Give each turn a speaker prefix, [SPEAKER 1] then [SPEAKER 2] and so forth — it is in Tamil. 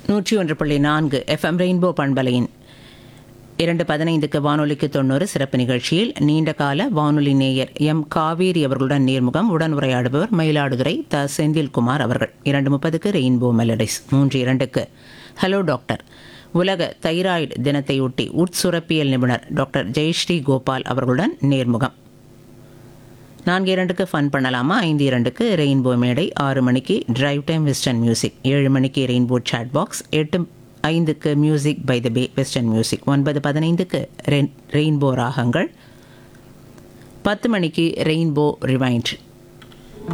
[SPEAKER 1] நூற்றி ஒன்று புள்ளி நான்கு எஃப்எம் ரெயின்போ பண்பலையின் இரண்டு பதினைந்துக்கு வானொலிக்கு தொண்ணூறு சிறப்பு நிகழ்ச்சியில் நீண்டகால வானொலி நேயர் எம் காவேரி அவர்களுடன் நேர்முகம் உடன் உரையாடுபவர் மயிலாடுதுறை த செந்தில்குமார் அவர்கள் இரண்டு முப்பதுக்கு ரெயின்போ மெலடிஸ் மூன்று இரண்டுக்கு ஹலோ டாக்டர் உலக தைராய்டு தினத்தையொட்டி உட்சுரப்பியல் நிபுணர் டாக்டர் ஜெயஸ்ரீ கோபால் அவர்களுடன் நேர்முகம் நான்கு இரண்டுக்கு ஃபன் பண்ணலாமா ஐந்து இரண்டுக்கு ரெயின்போ மேடை ஆறு மணிக்கு டிரைவ் டைம் வெஸ்டர்ன் மியூசிக் ஏழு மணிக்கு ரெயின்போ சாட் பாக்ஸ் எட்டு ஐந்துக்கு music by the bay western music ஒன்பது பதினைந்துக்கு ரெயின் ரெயின்போ ராகங்கள் பத்து மணிக்கு ரெயின்போ ரிவைண்ட்